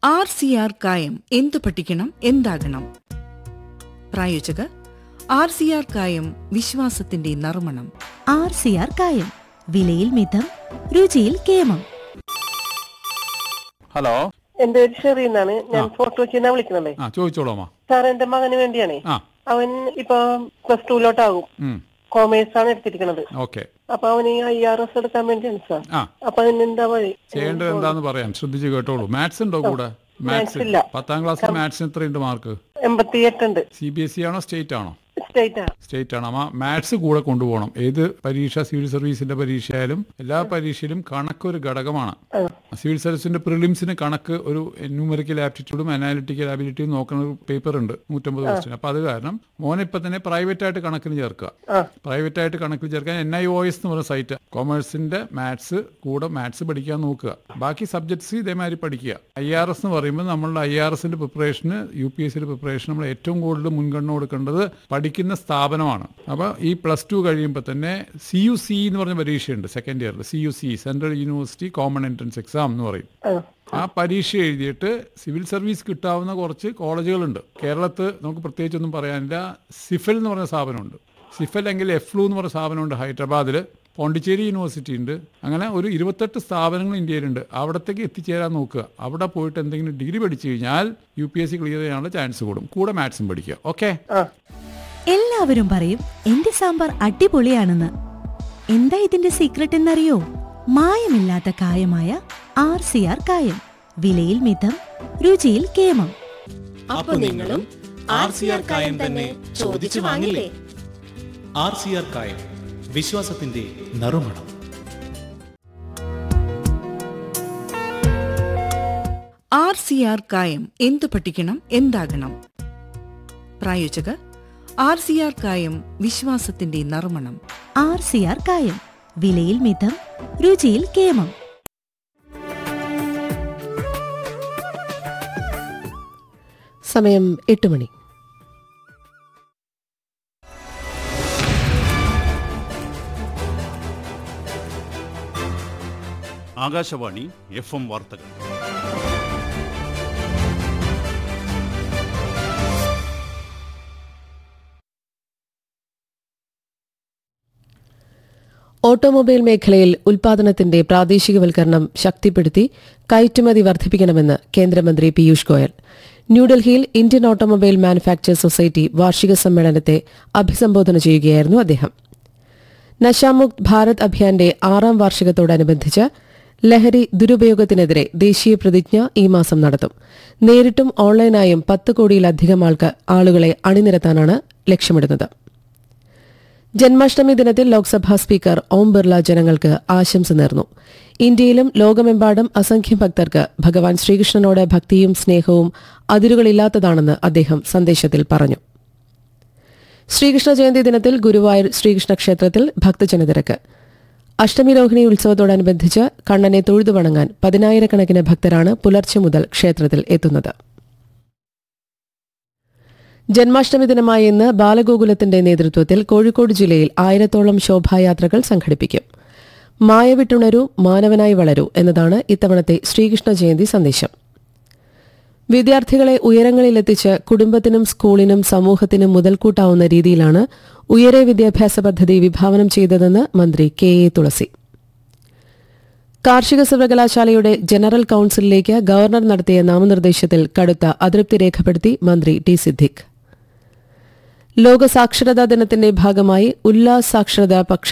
R C R കായം എന്തു പഠിക്കണം എന്താകണം പ്രായോജകർ ആർ സി ആർ കായം വിശ്വാസത്തിന്റെ നറുമണം ആർ സി ആർ കായം വിലയിൽ മിതം രുചിയിൽ കേമം ഹലോ എന്റെ പേര് ഷെറീന്നാണ് ഞാൻ ഫോർട്ട് കൊച്ചിന്നാ വിളിക്കണല്ലേ ആ ചോദിച്ചോളാമോ സാർ എന്റെ മകന് വേണ്ടിയാണേ ആ അവൻ ഇപ്പൊ പ്ലസ് ടുവിലോട്ടാകും ഉം കോമേഴ്സ് ആണ് എടുത്തിരിക്കുന്നത് ഓക്കെ അപ്പൊ അവന് ഐ ആർ എസ് എടുക്കാൻ വേണ്ടിയാണ് സാർ ആ അപ്പൊ അതിന് എന്താ വഴി ചെയ്യേണ്ടത് എന്താന്ന് പറയാം ശ്രദ്ധിച്ച് കേട്ടോളൂ മാത്സ് ഉണ്ടോ കൂടെ മാത്സ് ഇല്ല. പത്താം ക്ലാസ്സിൽ മാത്സിന് എത്രയുണ്ട് മാർക്ക് എൺപത്തി എട്ടുണ്ട് സി ബി എസ് ഇ ആണോ സ്റ്റേറ്റ് ആണോ സ്റ്റേറ്റ് ആണ് സ്റ്റേറ്റ് ആണ് അമ്മ മാത്സ് കൂടെ കൊണ്ടുപോകണം ഏത് പരീക്ഷ സിവിൽ സർവീസിന്റെ പരീക്ഷയായാലും എല്ലാ പരീക്ഷയിലും കണക്ക് ഒരു ഘടകമാണ് സിവിൽ സർവീസിന്റെ പ്രിലിംസിന് കണക്ക് ഒരു ന്യൂമറിക്കൽ ആപ്റ്റിറ്റ്യൂഡും അനാലിറ്റിക്കൽ ആബിലിറ്റിയും നോക്കുന്ന ഒരു പേപ്പർ ഉണ്ട് നൂറ്റമ്പത് ക്വസ്റ്റ്യൻ അപ്പൊ അത് കാരണം മോനെ ഇപ്പൊ തന്നെ പ്രൈവറ്റ് ആയിട്ട് കണക്കിന് ചേർക്കുക പ്രൈവറ്റ് ആയിട്ട് കണക്കിൽ ചേർക്കാൻ എൻ ഐ ഒ എസ് എന്ന് പറയുന്ന സൈറ്റ് കൊമേഴ്സിന്റെ മാത്സ് കൂടെ മാത്സ് പഠിക്കാൻ നോക്കുക ബാക്കി സബ്ജക്ട്സ് ഇതേമാതിരി പഠിക്കുക ഐ ആർ എസ് എന്ന് പറയുമ്പോൾ നമ്മളുടെ ഐ ആർ എസിന്റെ പ്രിപ്പറേഷന് യു പി എസ് സിയുടെ പ്രിപ്പറേഷൻ നമ്മൾ ഏറ്റവും കൂടുതൽ മുൻഗണന കൊടുക്കേണ്ടത് പഠിക്കുന്ന സ്ഥാപനമാണ് അപ്പോൾ ഈ പ്ലസ് ടു കഴിയുമ്പോൾ തന്നെ സി യു സി എന്ന് പറഞ്ഞ പരീക്ഷയുണ്ട് സെക്കൻഡ് ഇയറിൽ C U C central university common entrance exam എന്ന് പറയും ആ പരീക്ഷ എഴുതിയിട്ട് സിവിൽ സർവീസ് കിട്ടാവുന്ന കുറച്ച് കോളേജുകളുണ്ട് കേരളത്ത് നമുക്ക് പ്രത്യേകിച്ചൊന്നും പറയാനില്ല സിഫൽ എന്ന് പറഞ്ഞ സ്ഥാപനമുണ്ട് സിഫൽ എങ്കിൽ എഫ്ലു എന്ന് പറഞ്ഞ സ്ഥാപനമുണ്ട് ഹൈദരാബാദിൽ പോണ്ടിച്ചേരി യൂണിവേഴ്സിറ്റി ഉണ്ട് അങ്ങനെ ഒരു ഇരുപത്തെട്ട് സ്ഥാപനങ്ങൾ ഇന്ത്യയിലുണ്ട് അവിടത്തേക്ക് എത്തിച്ചേരാൻ നോക്കുക അവിടെ പോയിട്ട് എന്തെങ്കിലും ഡിഗ്രി പഠിച്ചു കഴിഞ്ഞാൽ U P S C clear ചെയ്യാനുള്ള ചാൻസ് കൂടും കൂടെ മാത്സും പഠിക്കുക ഓക്കെ എല്ലാവരും പറയും എന്റെ സാമ്പാർ അടിപൊളിയാണെന്ന് എന്താ ഇതിന്റെ സീക്രട്ട് എന്നറിയോ മായമില്ലാത്ത കായമായ ആർ സി ആർ കായം വിലയിൽ മിതം രുചിയിൽ കേമം അപ്പൊ നിങ്ങളും ആർ സി ആർ കായം തന്നെ ചോദിച്ചു വാങ്ങില്ലേ ആർ സി ആർ കായം വിശ്വാസത്തിന്റെ നറുമണം ആർ സി ആർ കായം എന്തു പഠിക്കണം എന്താകണം പ്രായോജകർ ആർ സി ആർ കായം വിശ്വാസത്തിന്റെ നറുമണം ആർ സി ആർ കായം വിലയിൽ മിതം രുചിയിൽ കേമം സമയം എട്ട് മണി ആകാശവാണി എഫ് എം വാർത്തകൾ ഓട്ടോമൊബൈൽ മേഖലയിൽ ഉൽപാദനത്തിന്റെ പ്രാദേശികവൽക്കരണം ശക്തിപ്പെടുത്തി കയറ്റുമതി വർദ്ധിപ്പിക്കണമെന്ന് കേന്ദ്രമന്ത്രി പീയൂഷ് ഗോയൽ ന്യൂഡൽഹിയിൽ ഇന്ത്യൻ ഓട്ടോമൊബൈൽ മാനുഫാക്ചേഴ്സ് സൊസൈറ്റി വാർഷിക സമ്മേളനത്തെ അഭിസംബോധന ചെയ്യുകയായിരുന്നു അദ്ദേഹം നശാമുക്ത് ഭാരത് അഭിയാന്റെ ആറാം വാർഷികത്തോടനുബന്ധിച്ച് ലഹരി ദുരുപയോഗത്തിനെതിരെ ദേശീയ പ്രതിജ്ഞ ഈ മാസം നടത്തും നേരിട്ടും ഓൺലൈനായും പത്ത് കോടിയിലധികം ആൾക്ക് ആളുകളെ അണിനിരത്താനാണ് ലക്ഷ്യമിടുന്നത് ജന്മാഷ്ടമി ദിനത്തിൽ ലോക്സഭാ സ്പീക്കർ ഓം ബിർള ജനങ്ങൾക്ക് ആശംസ നേർന്നു ഇന്ത്യയിലും ലോകമെമ്പാടും അസംഖ്യം ഭക്തർക്ക് ഭഗവാൻ ശ്രീകൃഷ്ണനോട് ഭക്തിയും സ്നേഹവും അതിരുകളില്ലാത്തതാണെന്ന് അദ്ദേഹം സന്ദേശത്തിൽ പറഞ്ഞു ശ്രീകൃഷ്ണ ജയന്തി ദിനത്തിൽ ഗുരുവായൂർ ശ്രീകൃഷ്ണ ക്ഷേത്രത്തിൽ ഭക്തജനതിരക്ക് അഷ്ടമി രോഹിണി ഉത്സവത്തോടനുബന്ധിച്ച് കണ്ണനെ തൊഴുതു വണങ്ങാൻ പതിനായിരക്കണക്കിന് ഭക്തരാണ് പുലർച്ചെ മുതൽ ക്ഷേത്രത്തിൽ എത്തുന്നത് ജന്മാഷ്ടമി ദിനമായ ഇന്ന് ബാലഗോകുലത്തിന്റെ നേതൃത്വത്തിൽ കോഴിക്കോട് ജില്ലയിൽ ആയിരത്തോളം ശോഭായാത്രകൾ സംഘടിപ്പിക്കും മായവിട്ടുണരൂ മാനവനായി വളരൂ എന്നതാണ് ഇത്തവണത്തെ ശ്രീകൃഷ്ണ ജയന്തി സന്ദേശം വിദ്യാർത്ഥികളെ ഉയരങ്ങളിലെത്തിച്ച് കുടുംബത്തിനും സ്കൂളിനും സമൂഹത്തിനും മുതൽക്കൂട്ടാവുന്ന രീതിയിലാണ് ഉയരെ വിദ്യാഭ്യാസ പദ്ധതി വിഭാവനം ചെയ്തതെന്ന് മന്ത്രി കെ എ തുളസി കാർഷിക സർവകലാശാലയുടെ ജനറൽ കൌൺസിലിലേക്ക് ഗവർണർ നടത്തിയ നാമനിർദ്ദേശത്തിൽ കടുത്ത അതൃപ്തി രേഖപ്പെടുത്തി മന്ത്രി ടി സിദ്ദിഖ് ലോക സാക്ഷരതാ ദിനത്തിന്റെ ഭാഗമായി ഉല്ലാസ് സാക്ഷരതാ പക്ഷ